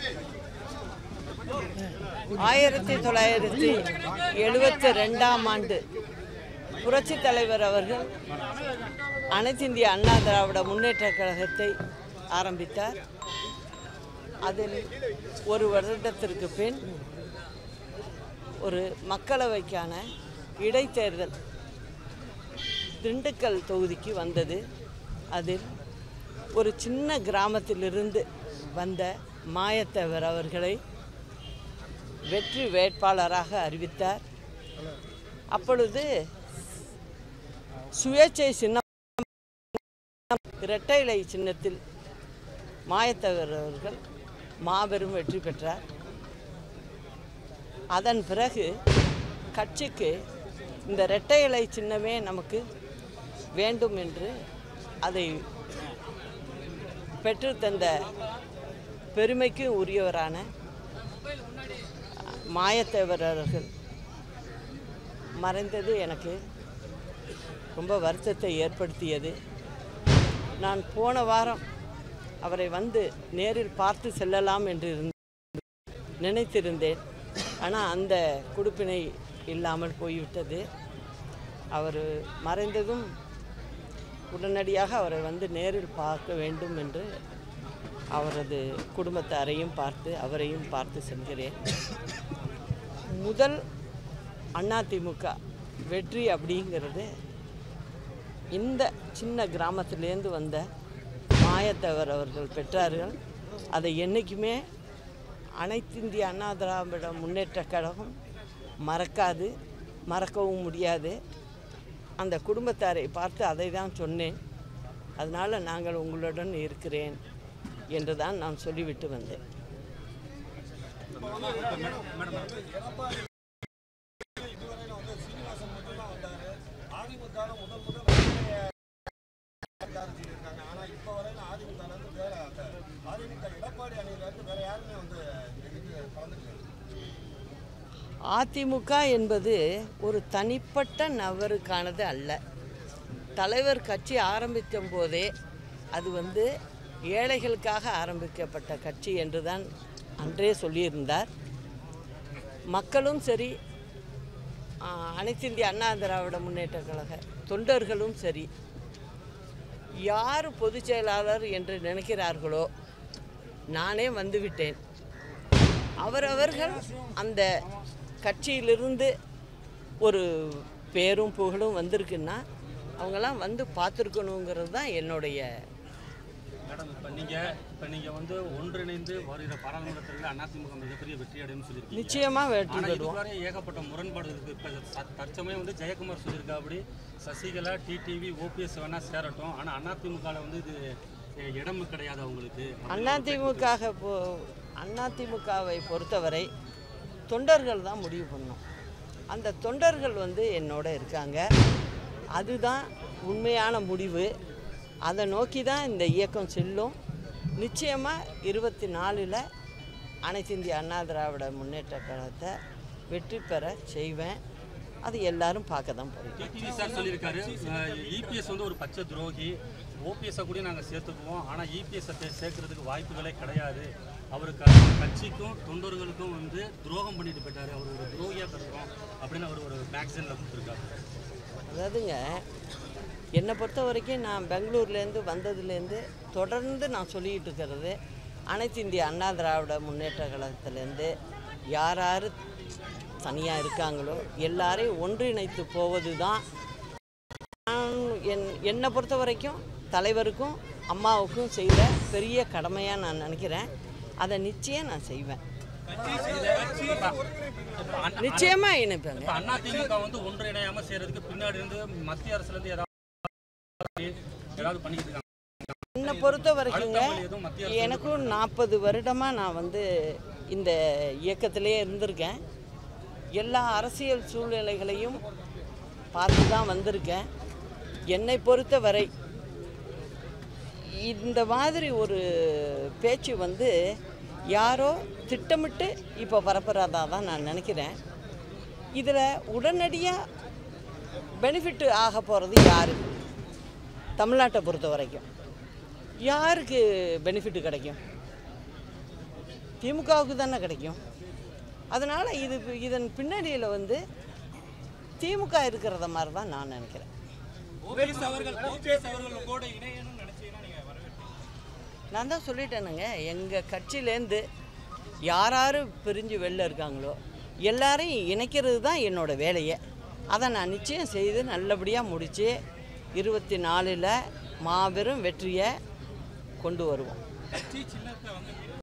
ஆயிரத்தி தொள்ளாயிரத்தி எழுபத்தி ரெண்டாம் ஆண்டு புரட்சித் தலைவர் அவர்கள் அனைத்து இந்திய அண்ணா திராவிட முன்னேற்றக் கழகத்தை ஆரம்பித்தார் அதில் ஒரு வருடத்திற்கு பின் ஒரு மக்களவைக்கான இடைத்தேர்தல் திண்டுக்கல் தொகுதிக்கு வந்தது அதில் ஒரு சின்ன கிராமத்திலிருந்து வந்த மாயத்தேவர் அவர்களை வெற்றி வேட்பாளராக அறிவித்தார் அப்பொழுது சுயேட்சை சின்னம் இரட்டை இலை சின்னத்தில் மாயத்தேவர் அவர்கள் மாபெரும் வெற்றி பெற்றார் அதன் பிறகு கட்சிக்கு இந்த இரட்டை இலை சின்னமே நமக்கு வேண்டும் என்று அதை பெற்றுத்தந்த பெருமைக்கு உரியவரான மாயத்தேவர் அவர்கள் மறைந்தது எனக்கு ரொம்ப வருத்தத்தை ஏற்படுத்தியது நான் போன வாரம் அவரை வந்து நேரில் பார்த்து செல்லலாம் என்று இருந்த நினைத்திருந்தேன் ஆனால் அந்த குடுப்பினை இல்லாமல் போய்விட்டது அவர் மறைந்ததும் உடனடியாக அவரை வந்து நேரில் பார்க்க வேண்டும் என்று அவரது குடும்பத்தாரையும் பார்த்து அவரையும் பார்த்து செல்கிறேன் முதல் அதிமுக வெற்றி அப்படிங்கிறது இந்த சின்ன கிராமத்திலேருந்து வந்த மாயத்தவர் அவர்கள் பெற்றார்கள் அதை என்றைக்குமே அனைத்து இந்திய அண்ணா திராவிட முன்னேற்றக் கழகம் மறக்காது மறக்கவும் முடியாது அந்த குடும்பத்தாரை பார்த்து அதை தான் சொன்னேன் அதனால் நாங்கள் உங்களுடன் இருக்கிறேன் என்று தான் நான் சொல்லிவிட்டு வந்தேன் அதிமுக என்பது ஒரு தனிப்பட்ட நபருக்கானது அல்ல தலைவர் கட்சி ஆரம்பித்த போதே அது வந்து ஏழைகளுக்காக ஆரம்பிக்கப்பட்ட கட்சி என்று தான் அன்றே சொல்லியிருந்தார் மக்களும் சரி ஆ, அனைத்து இந்திய அண்ணா திராவிட முன்னேற்ற கழக தொண்டர்களும் சரி யார் பொதுச் செயலாளர் என்று நினைக்கிறார்களோ நானே வந்துவிட்டேன் அவரவர்கள் அந்த கட்சியிலிருந்து ஒரு பேரும் புகழும் வந்திருக்குன்னா அவங்கெல்லாம் வந்து பார்த்துருக்கணுங்கிறது தான் என்னுடைய மேடம் இப்போ நீங்கள் இப்போ நீங்கள் வந்து ஒன்றிணைந்து வருகிற பாராளுமன்ற தேர்தலில் அதிமுக மிகப்பெரிய வெற்றி அடையும் சொல்லியிருக்கீங்க நிச்சயமாக வெற்றி ஆனால் பெறுவோம் இதுவரை ஏகப்பட்ட முரண்பாடு இருக்குது இப்போ ச- தற்சமயம் வந்து ஜெயக்குமார் சொல்லியிருக்கா அப்படி சசிகலா டிடிவி ஓபிஎஸ் வேணா சேரட்டும் ஆனால் அதிமுகவில் வந்து இது எ, இடம் கிடையாது அவங்களுக்கு அதிமுக போ அதிமுகவை பொறுத்தவரை தொண்டர்கள் தான் முடிவு பண்ணோம் அந்த தொண்டர்கள் வந்து என்னோட இருக்காங்க அதுதான் உண்மையான முடிவு அதை நோக்கி தான் இந்த இயக்கம் செல்லும் நிச்சயமாக இருபத்தி நாலில் அனைத்து இந்திய அண்ணா திராவிட முன்னேற்ற கழகத்தை வெற்றி பெற செய்வேன் அது எல்லாரும் பார்க்க தான் போகிறோம் டிடிவி சார் சொல்லியிருக்காரு இபிஎஸ் வந்து ஒரு பச்சை துரோகி ஓபிஎஸ்ஸை கூட நாங்கள் சேர்த்துக்குவோம் ஆனால் இபிஎஸ்ஸை சேர்க்கறதுக்கு வாய்ப்புகளே கிடையாது அவருக்கு கட்சிக்கும் தொண்டர்களுக்கும் வந்து துரோகம் பண்ணிட்டு போயிட்டாரு அவர் ஒரு துரோகியாக கருதுறோம் அப்படின்னு அவர் ஒரு மேக்சினில் கொடுத்துருக்காரு அதாவதுங்க என்னை பொறுத்த வரைக்கும் நான் பெங்களூர்லேருந்து வந்ததுலேருந்து தொடர்ந்து நான் சொல்லிக்கிட்டு இருக்கிறது அனைத்து இந்திய அண்ணா திராவிட முன்னேற்ற கழகத்திலேருந்து யார் யார் தனியாக இருக்காங்களோ எல்லாரையும் ஒன்றிணைத்து போவது தான் நான் என் என்னை பொறுத்த வரைக்கும் தலைவருக்கும் அம்மாவுக்கும் செய்த பெரிய கடமையாக நான் நினைக்கிறேன் அதை நிச்சயம் நான் செய்வேன் நிச்சயமாக இணைப்பேங்க இப்போ அதிமுக வந்து ஒன்றிணையாம செய்யறதுக்கு பின்னாடி இருந்து மத்திய அரசுல இருந்து ஏதாவது ஏதாவது பண்ணிக்கிட்டு இருக்காங்க என்னை பொறுத்த வரைக்குங்க அடுத்த வழி எதுவும் மத்திய அரசு எனக்கும் நாற்பது வருடமாக நான் வந்து இந்த இயக்கத்திலே இருந்திருக்கேன் எல்லா அரசியல் சூழ்நிலைகளையும் பார்த்து தான் வந்திருக்கேன் என்னை பொறுத்தவரை இந்த மாதிரி ஒரு பேச்சு வந்து யாரோ திட்டமிட்டு இப்போ பரப்புறதா தான் நான் நினைக்கிறேன் இதில் உடனடியாக பெனிஃபிட் ஆக போகிறது யாரு தமிழ்நாட்டை பொறுத்த வரைக்கும் யாருக்கு பெனிஃபிட் கிடைக்கும் திமுகவுக்கு தானே கிடைக்கும் அதனால் இது இதன் பின்னணியில் வந்து திமுக இருக்கிறத மாதிரி தான் நான் நினைக்கிறேன் ஓபிஎஸ் அவர்கள் ஓபிஎஸ் அவர்கள் கூட இணையணும்னு நினைச்சீங்கன்னா நீங்க வரவேற்பீங்க நான் தான் சொல்லிட்டேனுங்க எங்கள் கட்சியிலேருந்து யார் யார் பிரிஞ்சு வெளில இருக்காங்களோ எல்லாரையும் இணைக்கிறது தான் என்னோடய வேலையே அதை நான் நிச்சயம் செய்து நல்லபடியாக முடித்து இருபத்தி நாலில் மாபெரும் வெற்றியை கொண்டு வருவோம் கட்சி சின்னத்தை வந்து